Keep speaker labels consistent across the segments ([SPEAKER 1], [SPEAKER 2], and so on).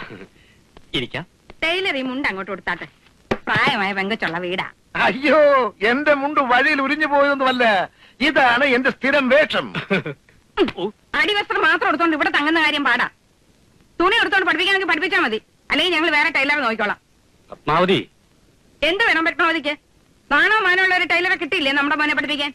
[SPEAKER 1] ഇരിക്കാം
[SPEAKER 2] ടൈലർ ഈ മുണ്ട് അങ്ങോട്ട് കൊടുത്താട്ടെ പ്രായമായ പെങ്കച്ചുള്ള വീടാ
[SPEAKER 3] അയ്യോ എന്റെ മുണ്ട് വഴിയിൽ ഉരിഞ്ഞു പോയതൊന്നുമല്ല ഇതാണ് എന്റെ സ്ഥിരം വേഷം
[SPEAKER 2] അടിവസ്ത്രം മാത്രം എടുത്തോണ്ട് ഇവിടെ തങ്ങുന്ന കാര്യം പാടാ തുണി എടുത്തോണ്ട് പഠിപ്പിക്കാനെങ്കിൽ പഠിപ്പിച്ചാൽ മതി അല്ലെങ്കിൽ ഞങ്ങൾ വേറെ ടൈലറെ നോക്കിക്കോളാം
[SPEAKER 1] പത്മാവതി
[SPEAKER 2] എന്ത് വേണം പത്മാവതിക്ക് നാണോ മാനമുള്ള ഒരു ടൈലറെ കിട്ടിയില്ലേ നമ്മുടെ മോനെ പഠിപ്പിക്കാൻ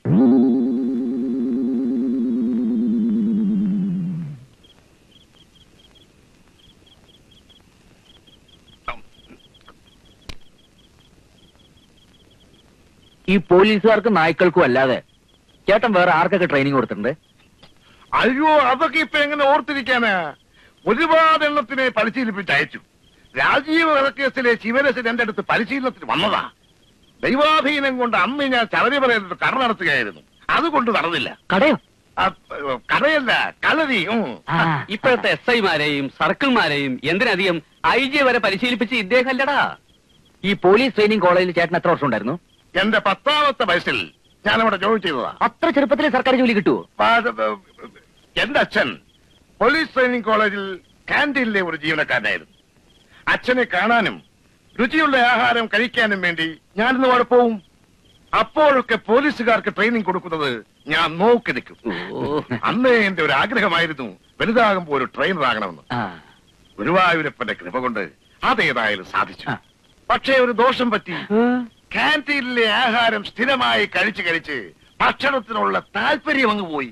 [SPEAKER 4] ഈ പോലീസുകാർക്കും നായ്ക്കൾക്കും അല്ലാതെ ചേട്ടൻ വേറെ ആർക്കൊക്കെ ട്രെയിനിങ് കൊടുത്തിട്ടുണ്ട്
[SPEAKER 3] അയ്യോ അതൊക്കെ ഇപ്പൊ എങ്ങനെ ഓർത്തിരിക്കാനാ ഒരുപാട് എണ്ണത്തിനെ പരിശീലിപ്പിച്ച് അയച്ചു രാജീവ് വധക്കേസിലെ ശിവരസൻ എന്റെ അടുത്ത് പരിശീലനത്തിന് വന്നതാ ദൈവാധീനം കൊണ്ട് അന്ന് ഞാൻ ശബരിമലയിൽ കട നടത്തുകയായിരുന്നു അതുകൊണ്ട് നടന്നില്ല
[SPEAKER 4] കടയോ
[SPEAKER 3] ആ, കടയല്ല കളരി ഉം.
[SPEAKER 1] ഇപ്പോഴത്തെ എസ് ഐമാരെയും സർക്കിൾമാരെയും എന്തിനധികം ഐ ജി വരെ പരിശീലിപ്പിച്ച് ഇദ്ദേഹം അല്ലടാ
[SPEAKER 4] ഈ പോലീസ് ട്രെയിനിങ് കോളേജിൽ ചേട്ടൻ എത്ര വർഷം ഉണ്ടായിരുന്നു
[SPEAKER 3] എന്റെ പത്താമത്തെ വയസ്സിൽ ഞാൻ അവിടെ ജോയിൻ ചെയ്തതാ
[SPEAKER 4] അത്ര ചെറുപ്പത്തിൽ സർക്കാർ ജോലി കിട്ടുമോ
[SPEAKER 3] പാത- എന്റെ അച്ഛൻ പോലീസ് ട്രെയിനിങ് കോളേജിൽ കാന്റീനിലെ ഒരു ജീവനക്കാരനായിരുന്നു അച്ഛനെ കാണാനും രുചിയുള്ള ആഹാരം കഴിക്കാനും വേണ്ടി ഞാനിന്ന് അവിടെ പോവും അപ്പോഴൊക്കെ പോലീസുകാർക്ക് ട്രെയിനിങ് കൊടുക്കുന്നത് ഞാൻ നോക്കി നിൽക്കും അന്നേ എന്റെ ഒരു ആഗ്രഹമായിരുന്നു വലുതാകുമ്പോ ഒരു ട്രെയിനർ ആകണമെന്ന്
[SPEAKER 4] ആ
[SPEAKER 3] ഗുരുവായൂരപ്പന്റെ കൃപ കൊണ്ട് അതേതായാലും സാധിച്ചു
[SPEAKER 4] ആ.
[SPEAKER 3] പക്ഷേ ഒരു ദോഷം പറ്റി കാന്റീനിലെ ആഹാരം സ്ഥിരമായി കഴിച്ച് കഴിച്ച് ഭക്ഷണത്തിനുള്ള താല്പര്യം അങ്ങ് പോയി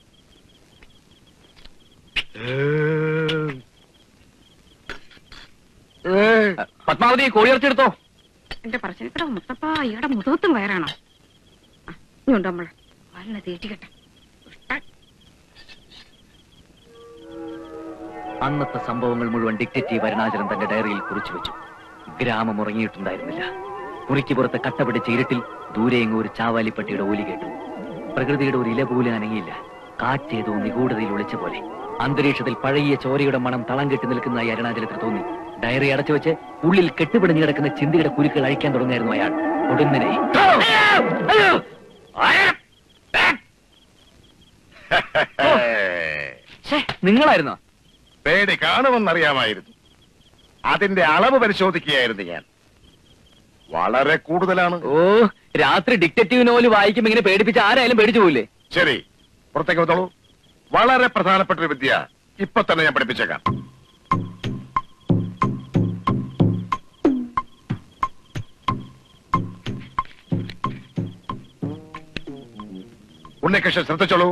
[SPEAKER 4] പത്മാവതി കോഴിയിറച്ചെടുത്തോ
[SPEAKER 2] എന്റെ പറശ്ശിനിക്കട മുത്തപ്പ ഇയാടെ മുഖത്തും വയറാണോ ആ, ഇനിയുണ്ടോ നമ്മള് വല്ല തീറ്റിക്കട്ടെ ദുഷ്ടൻ.
[SPEAKER 4] അന്നത്തെ സംഭവങ്ങൾ മുഴുവൻ ഡിക്റ്റേറ്റീവ് അരുണാചലൻ തന്റെ ഡയറിയിൽ കുറിച്ചു വെച്ചു ഗ്രാമം ഉറങ്ങിയിട്ടുണ്ടായിരുന്നില്ല മുറിക്ക് പുറത്ത് കട്ടപിടിച്ച ഇരുട്ടിൽ ദൂരെയെങ്ങും ഒരു ചാവാലിപ്പട്ടിയുടെ ഓലി കേട്ടു പ്രകൃതിയുടെ ഒരു ഇല പോലും അനങ്ങിയില്ല കാറ്റേതോ നിഗൂഢതയിൽ ഒളിച്ച പോലെ അന്തരീക്ഷത്തിൽ പഴകിയ ചോരയുടെ മണം തളം കെട്ടി നിൽക്കുന്നതായി അരുണാചലത്തിൽ തോന്നി ഡയറി അടച്ചു വെച്ച് ഉള്ളിൽ കെട്ടുപിടിഞ്ഞു കിടക്കുന്ന ചിന്തിയുടെ കുരുക്കൾ അഴിക്കാൻ തുടങ്ങിയായിരുന്നു അയാൾ ഒടുന്നനെ നിങ്ങളായിരുന്നോ
[SPEAKER 3] പേടി കാണുമെന്നറിയാമായിരുന്നു അതിന്റെ അളവ് പരിശോധിക്കുകയായിരുന്നു ഞാൻ വളരെ കൂടുതലാണ്
[SPEAKER 4] ഓ രാത്രി ഡിക്റ്റേറ്റീവ് നോവൽ വായിക്കുമ്പോ ഇങ്ങനെ പേടിപ്പിച്ച് ആരായാലും പേടിച്ചു പോയില്ലേ
[SPEAKER 3] ശരി പുറത്തേക്ക് വന്നോളൂ വളരെ പ്രധാനപ്പെട്ട ഒരു വിദ്യ ഇപ്പൊ തന്നെ ഞാൻ പഠിപ്പിച്ചേക്കാം ഉണ്ണികൃഷ്ണൻ ശ്രദ്ധിച്ചോളൂ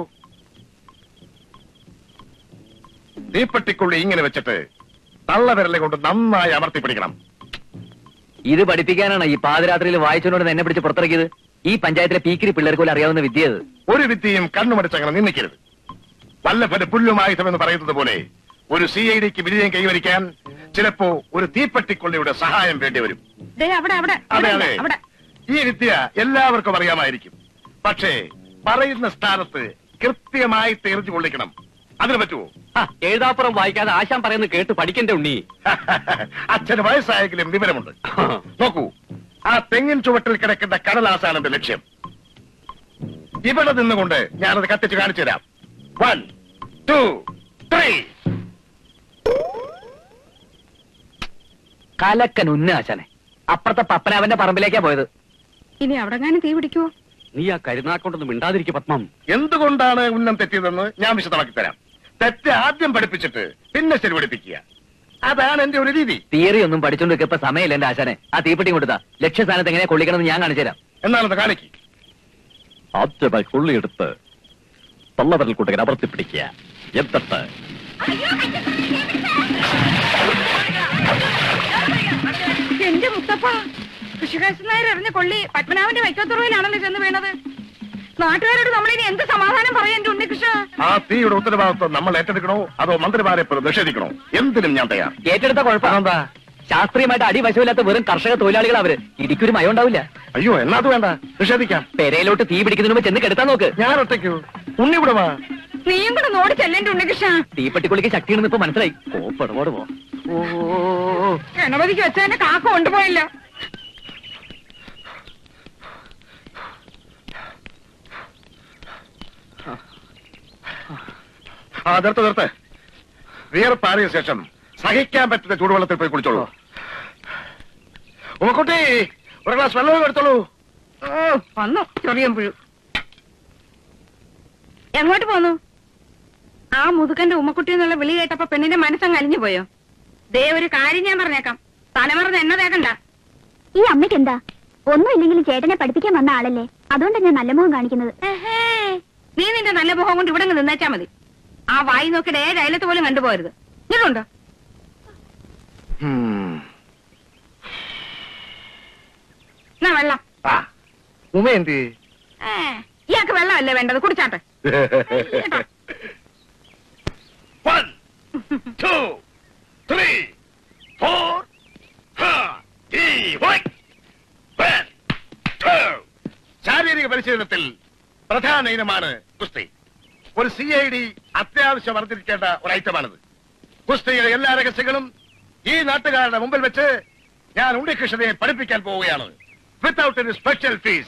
[SPEAKER 3] തീപ്പെട്ടിക്കുള്ളി ഇങ്ങനെ വെച്ചിട്ട് തള്ളവിരലെ കൊണ്ട് നന്നായി അമർത്തി പിടിക്കണം
[SPEAKER 4] ഇത് പഠിപ്പിക്കാനാണ് ഈ പാതിരാത്രിയിൽ വായിച്ചോണ്ട് എന്നെ പിടിച്ച് പുറത്തിറക്കിയത് ഈ പഞ്ചായത്തിലെ പീക്കിരി പിള്ളേർക്ക് പോലും അറിയാവുന്ന വിദ്യ അത്
[SPEAKER 3] ഒരു വിദ്യയും കണ്ണുമടിച്ചങ്ങനെ നിന്നിക്കരുത് വല്ലഭന് പുല്ലുമായുധം എന്ന് പറയുന്നത് പോലെ ഒരു സി ഐ ഡിക്ക് വിജയം കൈവരിക്കാൻ ചിലപ്പോ ഒരു തീപ്പെട്ടിക്കൊള്ളിയുടെ സഹായം വേണ്ടി വരും
[SPEAKER 2] ദേ അവിടെ അവിടെ
[SPEAKER 3] അതെ
[SPEAKER 2] അവിടെ,
[SPEAKER 3] അതെ
[SPEAKER 2] അവിടെ
[SPEAKER 3] ഈ വിദ്യ എല്ലാവർക്കും അറിയാമായിരിക്കും പക്ഷേ പറയുന്ന സ്ഥാനത്ത് കൃത്യമായി തെറിച്ചു കൊള്ളിക്കണം അതിന് പറ്റുമോ
[SPEAKER 1] ആ, എഴുതാപ്പുറം വായിക്കാതെ ആശാൻ പറയുന്നത് കേട്ട് പഠിക്കണ്ടേ ഉണ്ണി
[SPEAKER 3] അച്ഛന് വയസ്സായെങ്കിലും വിവരമുണ്ട് നോക്കൂ ആ തെങ്ങിൻ ചുവട്ടിൽ കിടക്കുന്ന കടലാസാണ് എന്റെ ലക്ഷ്യം ഇവിടെ നിന്നുകൊണ്ട് ഞാനത് കത്തിച്ച് കാണിച്ചു തരാം വൺ ടു ത്രീ
[SPEAKER 4] കലക്കൻ ഉന്നാശാനെ അപ്പുറത്തെ പപ്പനാവന്റെ പറമ്പിലേക്കാ പോയത്
[SPEAKER 2] ഇനി അവിടെ തീ പിടിക്കുവോ
[SPEAKER 1] നീ ആ കരുനാക്കൊണ്ടൊന്നും മിണ്ടാതിരിക്കും പത്മം
[SPEAKER 3] എന്തുകൊണ്ടാണ് ഉന്നം തെറ്റിയതെന്ന് ഞാൻ വിശദമാക്കി തരാം തെറ്റ് ആദ്യം പഠിപ്പിച്ചിട്ട് പിന്നെ ശരി പഠിപ്പിക്കുക അതാണ് എന്റെ ഒരു രീതി
[SPEAKER 4] തിയറി ഒന്നും പഠിച്ചോണ്ട് ഇപ്പൊ സമയമില്ല എന്റെ ആശാനെ ആ തീപ്പെട്ടി കൊടുത്താ ലക്ഷ്യസ്ഥാനത്ത് എങ്ങനെ കൊള്ളിക്കണമെന്ന് ഞാൻ കാണിച്ചു തരാം
[SPEAKER 3] എന്നാണത് കാണിക്ക്
[SPEAKER 1] ആദ്യമായി കൊള്ളിയെടുത്ത് തള്ളവരൽ കൂട്ടുകാർ അമർത്തി പിടിക്കുക എന്നിട്ട്
[SPEAKER 2] എന്റെ മുത്തപ്പ കൃഷികാശൻ നായർ എറിഞ്ഞ കൊള്ളി പത്മനാഭന്റെ വൈക്കത്തുറവിലാണല്ലോ ചെന്ന് വീണത് നാട്ടുകാരോട് നമ്മളിനി എന്ത് സമാധാനം പറയാൻ എന്റെ ഉണ്ണികൃഷ്ണ
[SPEAKER 3] ആ തീയുടെ ഉത്തരവാദിത്വം നമ്മൾ ഏറ്റെടുക്കണോ അതോ മന്ത്രിമാരെ പോലെ നിഷേധിക്കണോ എന്തിനും ഞാൻ തയ്യാർ
[SPEAKER 4] ഏറ്റെടുത്ത കുഴപ്പം എന്താ ശാസ്ത്രീയമായിട്ട് അടിവശമില്ലാത്ത വെറും കർഷക തൊഴിലാളികൾ അവര് ഇടിക്കൊരു മയം ഉണ്ടാവില്ല
[SPEAKER 3] അയ്യോ എന്നാ അത് വേണ്ട നിഷേധിക്കാം
[SPEAKER 4] പെരയിലോട്ട് തീ പിടിക്കുന്നതിന് മുമ്പ് ചെന്ന് കെടുത്താൻ നോക്ക്
[SPEAKER 3] ഞാൻ ഒറ്റയ്ക്കോ ഉണ്ണി ഇവിടെ വാ
[SPEAKER 2] നീയും കൂടെ നോടി ചെല്ലേന്റെ ഉണ്ണികൃഷ്ണ
[SPEAKER 4] തീപ്പെട്ടിക്കുള്ളിക്ക് ശക്തിയാണെന്ന് ഇപ്പൊ മനസ്സിലായി ഓ പെടപാട് പോ
[SPEAKER 2] ഗണപതിക്ക് വെച്ചതിന്റെ കാക്ക കൊണ്ടുപോയില്ല
[SPEAKER 3] ആ നിർത്ത് നിർത്ത് വിയർപ്പാറിയ ശേഷം സഹിക്കാൻ പറ്റുന്ന ചൂടുവെള്ളത്തിൽ പോയി കുളിച്ചോളൂ ഉമ്മക്കുട്ടി ഒരു ഗ്ലാസ് വെള്ളം എടുത്തോളൂ
[SPEAKER 2] ഓ വന്നു ചൊറിയൻ പുഴു എങ്ങോട്ട് പോന്നു ആ മുതുകന്റെ ഉമ്മക്കുട്ടി എന്നുള്ള വിളി കേട്ടപ്പോ പെണ്ണിന്റെ മനസ്സങ്ങ് അലിഞ്ഞു പോയോ ദേ ഒരു കാര്യം ഞാൻ പറഞ്ഞേക്കാം തലമറന്ന് എന്നെ തേക്കണ്ട
[SPEAKER 5] ഈ അമ്മയ്ക്ക് എന്താ ഒന്നുമില്ലെങ്കിലും ചേട്ടനെ പഠിപ്പിക്കാൻ വന്ന ആളല്ലേ അതുകൊണ്ടാണ് ഞാൻ നല്ല മുഖം കാണിക്കുന്നത്
[SPEAKER 2] ഏഹേ, നീ നിന്റെ നല്ല മുഖം കൊണ്ട് ഇവിടെ നിന്നേച്ചാ മതി ആ വായി നോക്കിയിട്ട് ഏഴ് അയലത്ത് പോലും കണ്ടുപോകരുത് ഇങ്ങോട്ടുണ്ടോ എന്നാ വെള്ളം
[SPEAKER 3] ആ ഉമ എന്ത്
[SPEAKER 2] ഏ, ഇയാൾക്ക് വെള്ളമല്ലേ വേണ്ടത് കുടിച്ചാട്ടെ
[SPEAKER 3] One, two, three, four, three, one, one, two. ശാരീരിക പരിശീലനത്തിൽ പ്രധാന ഇനമാണ് കുസ്തി ഒരു സി ഐ ഡി അത്യാവശ്യം അറിഞ്ഞിരിക്കേണ്ട ഒരു ഐറ്റമാണിത് കുസ്തിയുടെ എല്ലാ രഹസ്യങ്ങളും ഈ നാട്ടുകാരുടെ മുമ്പിൽ വെച്ച് ഞാൻ ഉണ്ണികൃഷ്ണനെ പഠിപ്പിക്കാൻ പോവുകയാണ് വിത്തൗട്ട് എനി സ്പെഷ്യൽ ഫീസ്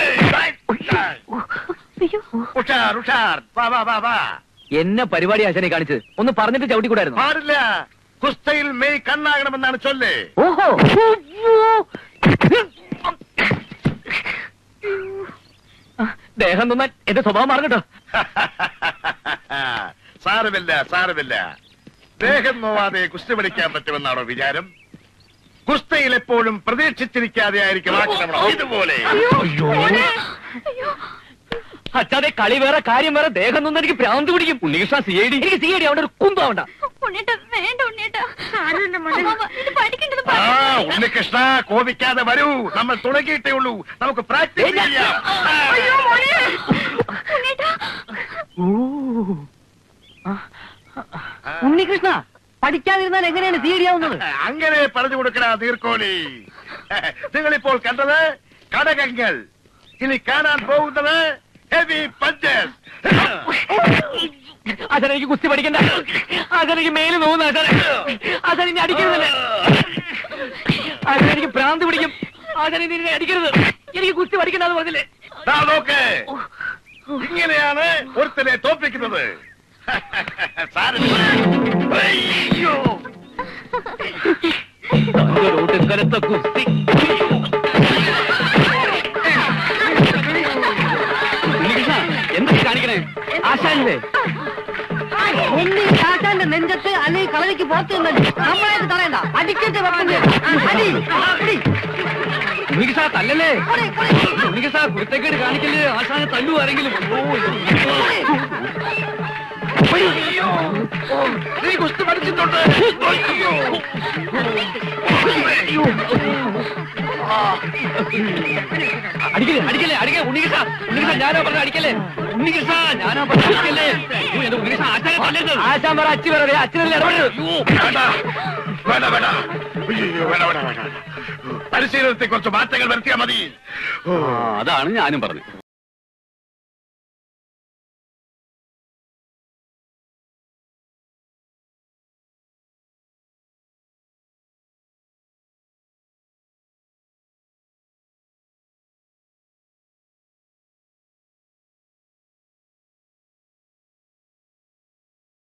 [SPEAKER 3] ഉഷാർ ഉഷാർ വാ വാ വാ വാ
[SPEAKER 4] എന്നെ പരിപാടി അച്ഛനെ കാണിച്ചത് ഒന്ന് പറഞ്ഞിട്ട് ചവിട്ടിക്കൂടായിരുന്നു
[SPEAKER 3] പാടില്ല കുസ്തയിൽ മെയ് കണ്ണാകണമെന്നാണ് ചൊല്ല്
[SPEAKER 4] ഓഹോ ദേഹം തന്നാൽ എന്റെ സ്വഭാവം മാറും കേട്ടോ
[SPEAKER 3] സാരമില്ല സാരമില്ല ദേഹം നോവാതെ കുസ്തി പഠിക്കാൻ പറ്റുമെന്നാണോ വിചാരം കുസ്തയിൽ എപ്പോഴും പ്രതീക്ഷിച്ചിരിക്കാതെ ആയിരിക്കും ആക്രമണം ഇതുപോലെ
[SPEAKER 4] അച്ഛാതെ കളി വേറെ കാര്യം വേറെ ദേഹം തന്ന എനിക്ക് ഭ്രാന്ത് പിടിക്കും ഉണ്ണീഷ സി ഐ ഡി എനിക്ക് സി ഐ ഡി അവിടെ ഒരു കുന്തമാവണ്ട
[SPEAKER 5] ഉണ്ണേട്ടാ വേണ്ട ഉണ്ണേട്ടാ
[SPEAKER 2] സാരമില്ല മോനെ.
[SPEAKER 5] ഇത് പഠിക്കേണ്ടത്
[SPEAKER 3] ആ ഉണ്ണികൃഷ്ണ കോപിക്കാതെ വരൂ നമ്മൾ തുടങ്ങിയിട്ടേ ഉള്ളൂ നമുക്ക് പ്രാക്ടീസ് ചെയ്യാം
[SPEAKER 2] അയ്യോ മോനെ
[SPEAKER 6] ഉണ്ണികൃഷ്ണ പഠിക്കാതിരുന്നാൽ എങ്ങനെയാണ് സീഡിയാവുന്നത്
[SPEAKER 3] അങ്ങനെ പറഞ്ഞു കൊടുക്കണ നീർക്കോലി നിങ്ങളിപ്പോൾ കണ്ടത് കടകങ്ങൾ ഇനി കാണാൻ പോകുന്നത് ഹെവി പഞ്ചസ്
[SPEAKER 4] അച്ഛൻ എനിക്ക് കുസ്തി പഠിക്കണ്ട അച്ഛൻ എനിക്ക് മേല് നോവുന്ന അച്ഛൻ അച്ഛൻ ഇനി അടിക്കരുതല്ലേ അച്ഛൻ എനിക്ക് ഭ്രാന്ത് പിടിക്കും അച്ഛൻ ഇനി എന്നെ അടിക്കരുത് എനിക്ക് കുസ്തി പഠിക്കണ്ടെന്ന് പറഞ്ഞില്ലേ
[SPEAKER 3] ദാ നോക്ക് ഇങ്ങനെയാണ് ഒരുത്തനെ തോപ്പിക്കുന്നത് സാരമില്ല. അയ്യോ.
[SPEAKER 4] ഒടുക്കലത്തെ കുസ്തി ഉണ്ണികൃഷ്ണ എന്താ കാണിക്കണേ ആശാനല്ലേ
[SPEAKER 6] ഒന്നി കാട്ടാന്റെ നെഞ്ചത്ത് അല്ലെങ്കിൽ കളരിക്ക് പുറത്ത് നിന്നല്ലേ നമ്മളെ തടയണ്ട അടിക്കട്ടെ വെപ്പന്റെ അടി അടി
[SPEAKER 4] ഉണ്ണികൃഷ്ണ തല്ലല്ലേ ഉണ്ണികൃഷ്ണ കുരുത്തക്കേട് കാണിക്കല്ലേ ആശാനെ തല്ലു ആരെങ്കിലും
[SPEAKER 3] നീ കുസ്തി പഠിച്ചിട്ടുണ്ട് അയ്യോ.
[SPEAKER 4] അടിക്കല്ലേ അടിക്കല്ലേ അടിക്കേ ഉണ്ണികൃഷ്ണ ഉണ്ണികൃഷ്ണ ഞാനാ പറഞ്ഞ അടിക്കല്ലേ ഉണ്ണികൃഷ്ണ ഞാനാ പറഞ്ഞ അടിക്കല്ലേ അയ്യോ, എന്റെ ഉണ്ണികൃഷ്ണ ആശാനെ തല്ലരുത് ആശാൻ പറ അച്ഛൻ പറ അച്ഛനല്ലേ ഇടപെടരുത്
[SPEAKER 3] വേണ്ട വേണ്ട വേണ്ട അയ്യോ, വേണ്ട വേണ്ട വേണ്ട പരിശീലനത്തെ കുറച്ച് മാറ്റങ്ങൾ വരുത്തിയാൽ മതി ഓ
[SPEAKER 1] അതാണ് ഞാനും പറഞ്ഞത്